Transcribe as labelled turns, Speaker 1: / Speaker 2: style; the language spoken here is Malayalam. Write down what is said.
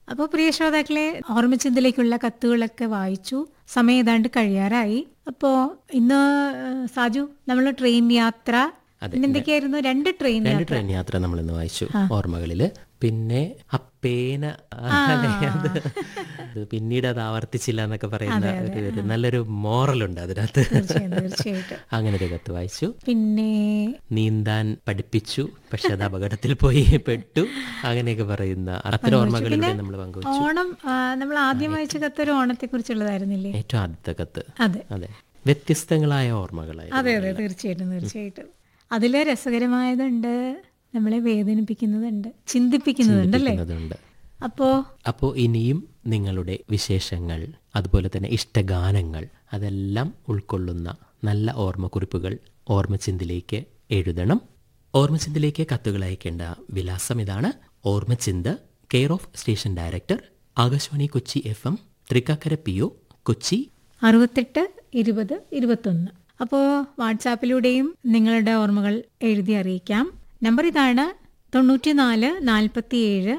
Speaker 1: അപ്പോൾ പ്രിയ ശ്രോതാക്കളെ ഓർമ്മചിന്തയിലേക്കുള്ള കത്തുകളൊക്കെ വായിച്ചു സമയം ഏതാണ്ട് കഴിയാറായി അപ്പോ ഇന്ന് ഏഹ്, സാജു നമ്മൾ ട്രെയിൻ യാത്ര പിന്നെ എന്തൊക്കെയായിരുന്നു രണ്ട് ട്രെയിൻ
Speaker 2: രണ്ട്
Speaker 1: യാത്ര
Speaker 2: ട്രെയിൻ യാത്ര നമ്മൾ ഇന്ന് വായിച്ചു ഓർമ്മകളില് പിന്നെ അപ്പേന അല്ലേ, അത് അത് പിന്നീട് അത് ആവർത്തിച്ചില്ല എന്നൊക്കെ പറയുന്ന ഒരു ഒരു നല്ലൊരു മോറലുണ്ട് അതിനകത്ത്
Speaker 1: തീർച്ചയായും തീർച്ചയായിട്ടും
Speaker 2: അങ്ങനെ ഒരു കത്ത് വായിച്ചു
Speaker 1: പിന്നെ
Speaker 2: നീന്താൻ പഠിപ്പിച്ചു പക്ഷെ അത് അപകടത്തിൽ പോയി പെട്ടു അങ്ങനെയൊക്കെ പറയുന്ന അത്തരം ഓർമ്മകളിലൂടെ നമ്മൾ പങ്കുവച്ചു
Speaker 1: ഓണം നമ്മൾ ആദ്യം വായിച്ച കത്ത് ഒരു ഓണത്തെ കുറിച്ചുള്ളതായിരുന്നില്ലേ
Speaker 2: ഏറ്റവും ആദ്യത്തെ കത്ത്
Speaker 1: അതെ
Speaker 2: അതെ വ്യത്യസ്തങ്ങളായ ഓർമ്മകളായിരുന്നു
Speaker 1: അതെ അതെ തീർച്ചയായിട്ടും തീർച്ചയായിട്ടും അതില് രസകരമായതുണ്ട് നമ്മളെ വേദനിപ്പിക്കുന്നതുണ്ട് ചിന്തിപ്പിക്കുന്നതുണ്ട് അല്ലേ
Speaker 2: അതുണ്ട്
Speaker 1: അപ്പോ
Speaker 2: അപ്പോൾ ഇനിയും നിങ്ങളുടെ വിശേഷങ്ങൾ അതുപോലെ തന്നെ ഇഷ്ടഗാനങ്ങൾ അതെല്ലാം ഉൾക്കൊള്ളുന്ന നല്ല ഓർമ്മക്കുറിപ്പുകൾ ഓർമ്മച്ചിന്തിലേക്ക് എഴുതണം ഓർമ്മച്ചിന്തിലേക്ക് കത്തുകൾ അയക്കേണ്ട വിലാസം ഇതാണ് Ormachinthu care of station director Akashvani Kochi F M Thrikkakara P O Kochi
Speaker 1: അറുപത്തെട്ട് ഇരുപത് ഇരുപത്തൊന്ന് അപ്പോൾ വാട്സാപ്പിലൂടെയും നിങ്ങളുടെ ഓർമ്മകൾ എഴുതി അറിയിക്കാം നമ്പർ ഇതാണ് തൊണ്ണൂറ്റിനാല് നാൽപ്പത്തിയേഴ്